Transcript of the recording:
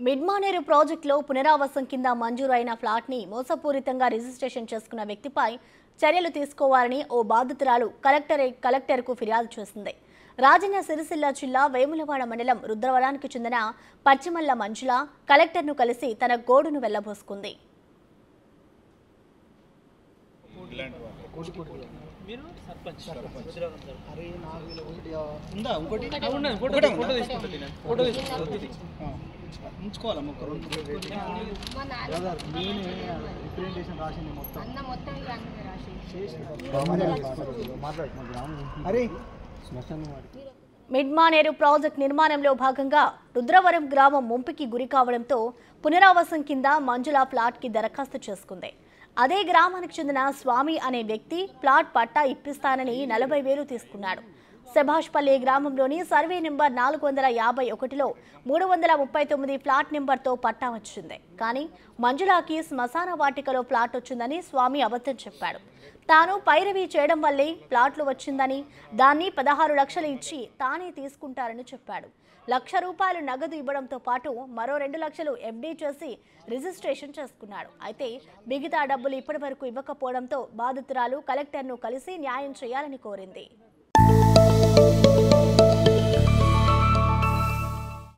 మిడ్మానేరు ప్రాజెక్టులో పునరావాసం కింద మంజూరు అయిన ఫ్లాట్ని మోసపూరితంగా రిజిస్ట్రేషన్ చేసుకున్న వ్యక్తిపై చర్యలు తీసుకోవాలని ఓ బాధితురాలు కలెక్టర్ కలెక్టర్కు ఫిర్యాదు చేసింది రాజన్న సిరిసిల్ల జిల్లా వేములవాడ మండలం రుద్రవరానికి చెందిన పచ్చిమల్ల మంజుల కలెక్టర్ను కలిసి తన గోడును వెళ్లబోసుకుంది మీరు సర్పంచ్ రుద్రవరం సార్. అరే నాకు వీళ్ళ ఒకటి ఉందా ఇంకోటి ఆ, ఉన్నది. ఫోటో ఒకటే తీ- ఫోటో ఉందా? తీసుకుంటా తినండి. ఫోటో తీసుకుంటా ఇది. ఆ, ఉంచుకోవాలా మొక్క రెండు బ్రదర్ నేనే రిప్రజెంటేషన్ రాసింది మొత్తం అన్న మొత్తం ఇక అన్నదే రాసి అరే మిడ్మానేరు ప్రాజెక్ట్ నిర్మాణంలో భాగంగా రుద్రవరం గ్రామం ముంపుకి గురి కావడంతో పునరావాసం కింద మంజుల ఫ్లాట్కి దరఖాస్తు చేసుకుంది అదే గ్రామానికి చెందిన స్వామి అనే వ్యక్తి ప్లాట్ పట్టా ఇప్పిస్తానని నలభై వేలు తీసుకున్నాడు సెభాష్పల్లి గ్రామంలోని సర్వే నెంబర్ నాలుగు వందల యాభై ఒకటిలో మూడు వందల ముప్పై తొమ్మిది ఫ్లాట్ నెంబర్తో పట్టా వచ్చింది కానీ మంజులాకి శ్మశాన వాటికలో ప్లాట్ వచ్చిందని స్వామి అబద్ధం చెప్పాడు తాను పైరవి చేయడం వల్లే ప్లాట్లు వచ్చిందని దాన్ని పదహారు లక్షలు ఇచ్చి తానే తీసుకుంటారని చెప్పాడు లక్ష రూపాయలు నగదు ఇవ్వడంతో పాటు మరో రెండు లక్షలు ఎఫ్డీ చేసి రిజిస్ట్రేషన్ చేసుకున్నాడు అయితే మిగతా డబ్బులు ఇప్పటి వరకు ఇవ్వకపోవడంతో బాధితురాలు కలెక్టర్ను కలిసి న్యాయం చేయాలని కోరింది